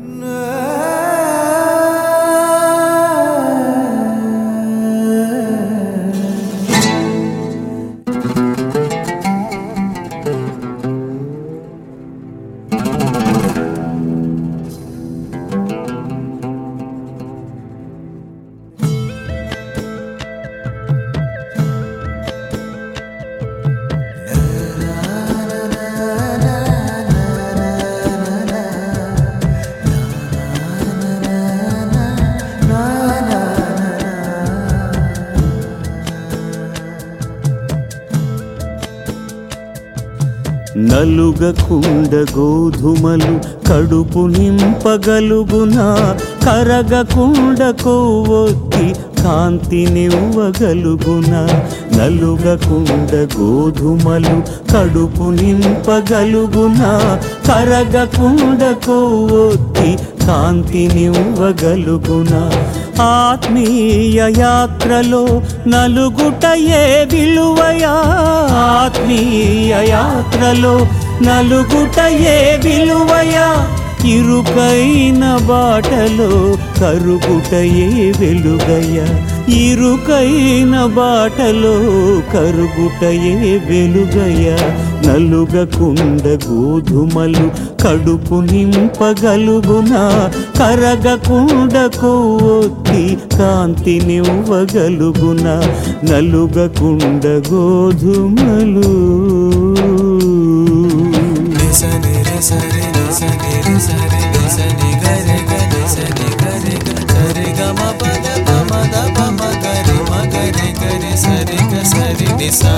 నలుగకుండ గోధుమలు కడుపు నింపగలుగునా కరగకుండ కొవ్వొత్తి కాంతినివ్వగలుగునా నలుగకుండ గోధుమలు కడుపు నింపగలుగునా కరగకుండ కొవ్వొత్తి కాంతినివ్వగలుగునా ఆత్మీయ యాత్రలో నలుగుటయే విలువయా ఆత్మీయ యాత్రలో నలుగుటయే విలువయా ఇరుకైన బాటలో కరుగుటయే వెలుగయ్య ఇరుకైన బాటలో కరుగుటయే వెలుగయ్య నలుగకుండ గోధుమలు కడుపు నింపగలుగునా కరగకుండ కొవ్వొత్తి కాంతినివ్వగలుగునా నలుగకుండ గోధుమలు నిసని రిసని నిసని రిసని నిసని గరి గరి సని గరి గరి గమ పద పమద పమ గరి మగరి గరి సరి గ సరి నిసా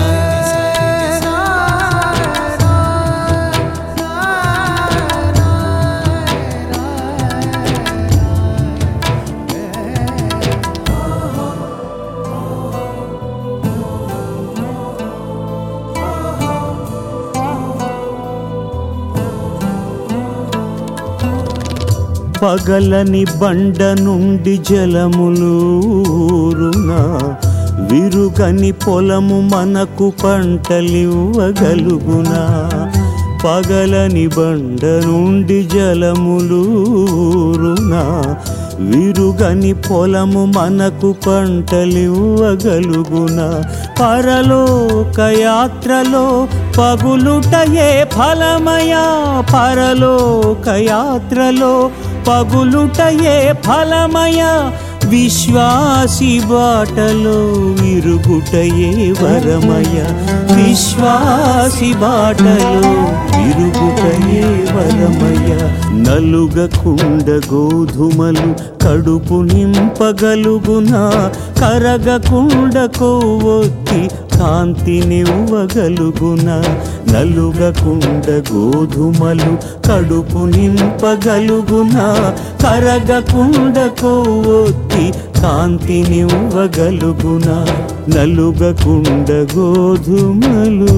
పగలని బండ నుండి జలములూరునా విరుగని పొలము మనకు పంటలివ్వగలుగునా పగలని బండ నుండి జలములూరునా విరుగని పొలము మనకు పంటలివ్వగలుగునా పరలోక యాత్రలో పగులుటయే ఫలమయా పరలోక యాత్రలో పగులుటయే ఫలమయ విశ్వాసి బాటలో విరుగుటయే వరమయ విశ్వాసి బాటలో విరుగుటయే వరమయ నలుగకుండ గోధుమలు కడుపు నింపగలుగునా కరగకుండ కొవ్వొత్తి కాంతినివ్వగలుగునా నలుగకుండ గోధుమలు కడుపు నింపగలుగునా కరగకుండ కొవ్వొత్తి కాంతినివ్వగలుగునా నలుగకుండ గోధుమలు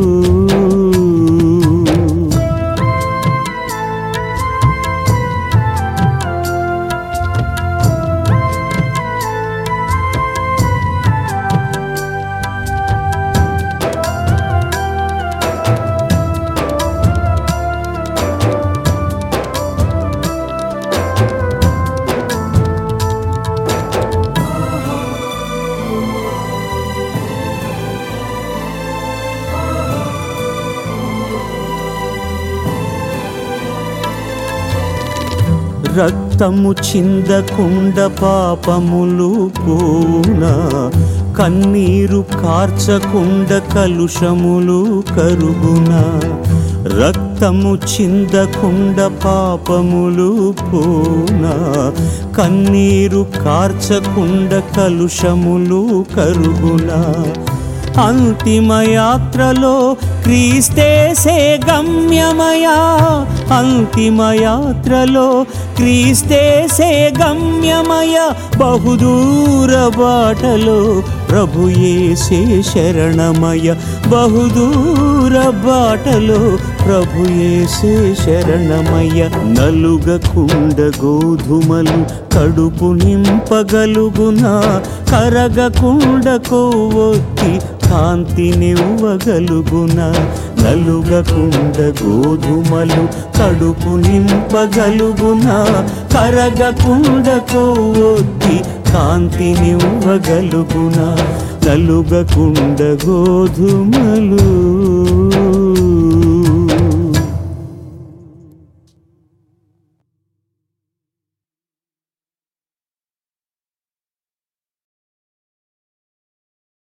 రక్తము చిందకుండ పాపములు పోవునా కన్నీరు కార్చకుండ కలుషములు కరుగునా రక్తము చిందకుండ పాపములు పోనా కన్నీరు కార్చకుండ కలుషములు కరుగునా అంతిమ యాత్రలో క్రీస్తేసే గమ్యమయా అంతిమ యాత్రలో క్రీస్తేసే గమ్యమయ బహుదూర బాటలో ప్రభుయేసే శరణమయ బహుదూర బాటలో ప్రభుయేసే శరణమయ నలుగకుండ గోధుమలు కడుపు నింపగలుగునా కరగకుండ కొవ్వొత్తి కాంతినివ్వగలుగున నలుగకుండ గోధుమలు కడుపు నింపగలుగున కరగకుండ కొవ్వొత్తి కాంతినివ్వగలుగున నలుగకుండ గోధుమలు